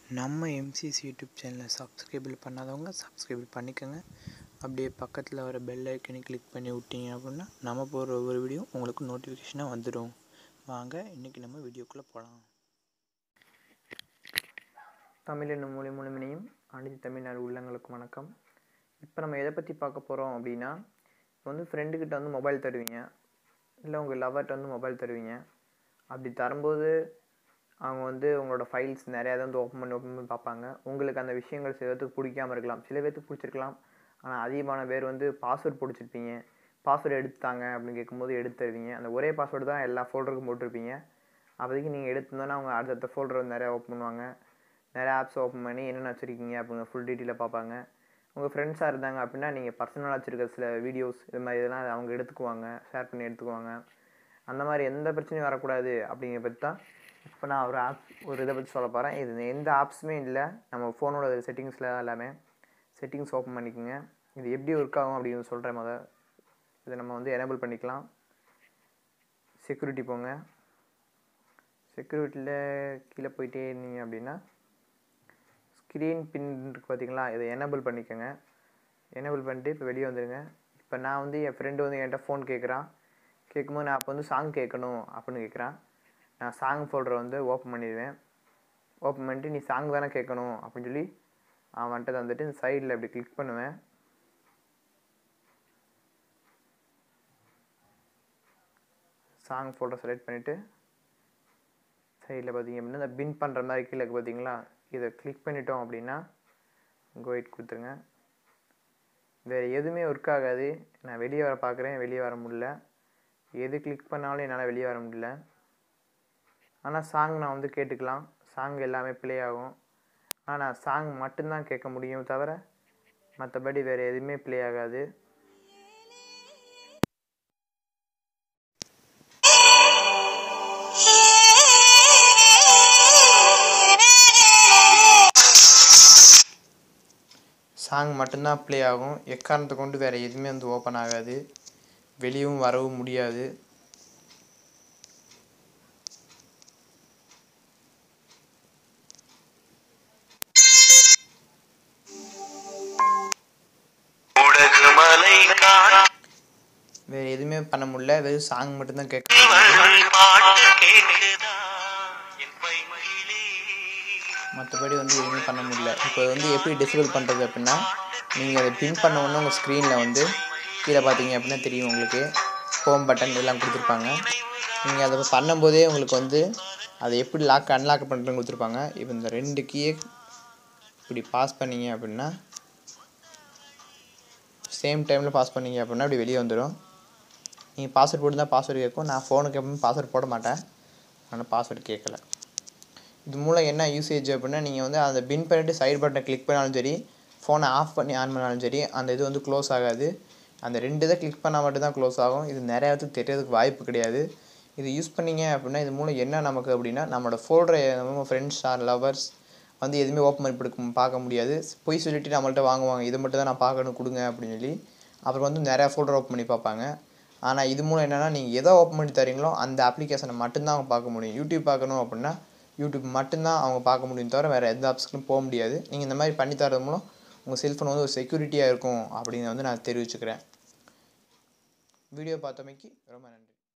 நம்ம MCC YouTube சேனலை subscribe பண்ணாதவங்க சப்ஸ்கிரைபிள் பண்ணிக்கோங்க அப்படியே பக்கத்தில் வர பெல் ஐக்கனை கிளிக் பண்ணி விட்டீங்க அப்படின்னா நம்ம போடுற ஒவ்வொரு வீடியோ உங்களுக்கு நோட்டிஃபிகேஷனாக வந்துடும் வாங்க இன்றைக்கி நம்ம வீடியோக்குள்ளே போகலாம் தமிழ் என்னும் மொழி முழுமையும் அனைத்து தமிழ்நாடு உள்ளங்களுக்கும் வணக்கம் இப்போ நம்ம எதை பற்றி பார்க்க போகிறோம் அப்படின்னா இப்போ வந்து ஃப்ரெண்டுக்கிட்ட வந்து மொபைல் தருவீங்க இல்லை உங்கள் லவர்கிட்ட வந்து மொபைல் தருவீங்க அப்படி தரும்போது அவங்க வந்து உங்களோட ஃபைல்ஸ் நிறையா வந்து ஓப்பன் பண்ணி ஓப்பன் பண்ணி பார்ப்பாங்க உங்களுக்கு அந்த விஷயங்கள் சில பேர்த்துக்கு பிடிக்காம இருக்கலாம் சில பேர்த்துக்கு பிடிச்சிருக்கலாம் ஆனால் அதிகமான பேர் வந்து பாஸ்வேர்ட் பிடிச்சிருப்பீங்க பாஸ்வேர்டு எடுத்தாங்க அப்படின்னு கேட்கும்போது எடுத்து தருவீங்க அந்த ஒரே பாஸ்வேர்டு தான் எல்லா ஃபோல்டருக்கும் போட்டிருப்பீங்க அப்போதைக்கு நீங்கள் எடுத்திருந்தோன்னா அவங்க அடுத்தடுத்த ஃபோல்டர் வந்து நிறையா ஓப்பன் பண்ணுவாங்க நிறைய ஆப்ஸ் ஓப்பன் பண்ணி என்னென்ன வச்சுருக்கீங்க அப்படிங்கிற ஃபுல் டீட்டெயிலாக பார்ப்பாங்க உங்கள் ஃப்ரெண்ட்ஸாக இருந்தாங்க அப்படின்னா நீங்கள் பர்சனலாக வச்சுருக்க சில வீடியோஸ் இது மாதிரி இதெல்லாம் அவங்க எடுத்துக்குவாங்க ஷேர் பண்ணி எடுத்துக்குவாங்க அந்த மாதிரி எந்த பிரச்சனையும் வரக்கூடாது அப்படிங்கிற பற்றி தான் இப்போ நான் ஒரு ஆப் ஒரு இதை பற்றி சொல்ல போகிறேன் இது எந்த ஆப்ஸுமே இல்லை நம்ம ஃபோனோட செட்டிங்ஸில் எல்லாமே செட்டிங்ஸ் ஓப்பன் பண்ணிக்கோங்க இது எப்படி ஒர்க் ஆகும் அப்படின்னு சொல்கிறேன் முத இதை நம்ம வந்து எனேபிள் பண்ணிக்கலாம் செக்யூரிட்டி போங்க செக்யூரிட்டியில் கீழே போயிட்டே இருந்தீங்க அப்படின்னா ஸ்க்ரீன் பின் இருக்கு பார்த்தீங்களா இதை எனேபிள் பண்ணிக்கோங்க எனேபிள் பண்ணிட்டு இப்போ வெளியே வந்துடுங்க இப்போ நான் வந்து என் ஃப்ரெண்டு வந்து என்கிட்ட ஃபோன் கேட்குறான் கேட்கும்போது நான் அப்போ வந்து சாங் கேட்கணும் அப்படின்னு கேட்குறான் நான் சாங் ஃபோல்டரை வந்து ஓப்பன் பண்ணிடுவேன் ஓப்பன் பண்ணிட்டு நீ சாங் தானே கேட்கணும் அப்படின்னு சொல்லி அவன்கிட்ட வந்துட்டு சைடில் இப்படி கிளிக் பண்ணுவேன் சாங் ஃபோல்டர் செலக்ட் பண்ணிவிட்டு சைடில் பார்த்தீங்க அப்படின்னா இந்த பின் பண்ணுற மாதிரி கீழே பார்த்தீங்களா இதை கிளிக் பண்ணிட்டோம் அப்படின்னா கோயிட் கொடுத்துருங்க வேறு எதுவுமே ஒர்க் ஆகாது நான் வெளியே வர பார்க்குறேன் வெளியே வர முடியல எது கிளிக் பண்ணாலும் என்னால் வெளியே வர முடியல ஆனால் சாங் நான் வந்து கேட்டுக்கலாம் சாங் எல்லாமே ப்ளே ஆகும் ஆனால் சாங் மட்டும்தான் கேட்க முடியும் தவிர மற்றபடி வேறு எதுவுமே ப்ளே ஆகாது சாங் மட்டும்தான் ப்ளே ஆகும் எக்காரணத்தை கொண்டு வேறு எதுவுமே வந்து ஓப்பன் ஆகாது வெளியவும் வரவும் முடியாது உலகுமலை வேறு எதுவுமே பண்ண முடியல வெறும் சாங் மட்டும்தான் கேட்க முடியும் காண்பவர்கள் பாட்டு கேட்குதா என் பைமகிலே மற்றபடி வந்து எதுவுமே பண்ண முடியல இப்போ வந்து எப்படி டிசபிள் பண்ணுறது அப்படின்னா நீங்கள் அதை பின் பண்ண உடனே உங்கள் ஸ்க்ரீனில் வந்து கீழே பார்த்தீங்க அப்படின்னா தெரியும் உங்களுக்கு ஹோம் பட்டன் எல்லாம் கொடுத்துருப்பாங்க நீங்கள் அதை பண்ணும்போதே உங்களுக்கு வந்து அதை எப்படி லாக் அன்லாக் பண்ணுறதுன்னு கொடுத்துருப்பாங்க இப்போ இந்த ரெண்டு கீயை இப்படி பாஸ் பண்ணீங்க அப்படின்னா சேம் டைமில் பாஸ் பண்ணீங்க அப்படின்னா அப்படி வெளியே வந்துடும் நீங்கள் பாஸ்வேர்ட் போட்டு தான் பாஸ்வேர்டு கேட்கும் நான் ஃபோனுக்கு எப்பவுமே பாஸ்வேர்ட் போட மாட்டேன் ஆனால் பாஸ்வேர்டு கேட்கல இது மூலம் என்ன யூசேஜ் அப்படின்னா நீங்கள் வந்து அந்த பின் பண்ணிட்டு சைடு பட்டனை கிளிக் பண்ணாலும் சரி ஃபோனை ஆஃப் பண்ணி ஆன் பண்ணாலும் சரி அந்த இது வந்து க்ளோஸ் ஆகாது அந்த ரெண்டு இதை கிளிக் பண்ணால் மட்டும்தான் க்ளோஸ் ஆகும் இது நிறையா பேருக்கு தெரியறதுக்கு வாய்ப்பு கிடையாது இது யூஸ் பண்ணீங்க அப்படின்னா இது மூலம் என்ன நமக்கு அப்படின்னா நம்மளோட ஃபோல்டரை நம்ம ஃப்ரெண்ட்ஸ் ஆர் லவர்ஸ் வந்து எதுவுமே ஓப்பன் பண்ணி பிடிக்க பார்க்க முடியாது பொய் சொல்லிட்டு நம்மள்ட்ட வாங்குவாங்க இது மட்டும் தான் நான் பார்க்கணும் கொடுங்க அப்படின்னு சொல்லி அப்புறம் வந்து நிறையா ஃபோல்டர் ஓப்பன் பண்ணி பார்ப்பாங்க ஆனால் இது மூலம் என்னென்னா நீங்கள் எதை ஓப்பன் பண்ணி தரீங்களோ அந்த அப்ளிகேஷனை மட்டும்தான் அவங்க பார்க்க முடியும் யூடியூப் பார்க்கணும் அப்படின்னா யூடியூப் மட்டும்தான் அவங்க பார்க்க முடியும் தவிர வேறு எந்த ஆப்ஸ்க்கும் போக முடியாது நீங்கள் இந்த மாதிரி பண்ணி தரது மூலம் உங்கள் செல்ஃபோன் வந்து ஒரு செக்யூரிட்டியாக இருக்கும் அப்படின்னு வந்து நான் தெரிவிச்சுக்கிறேன் வீடியோ பார்த்தமைக்கு ரொம்ப நன்றி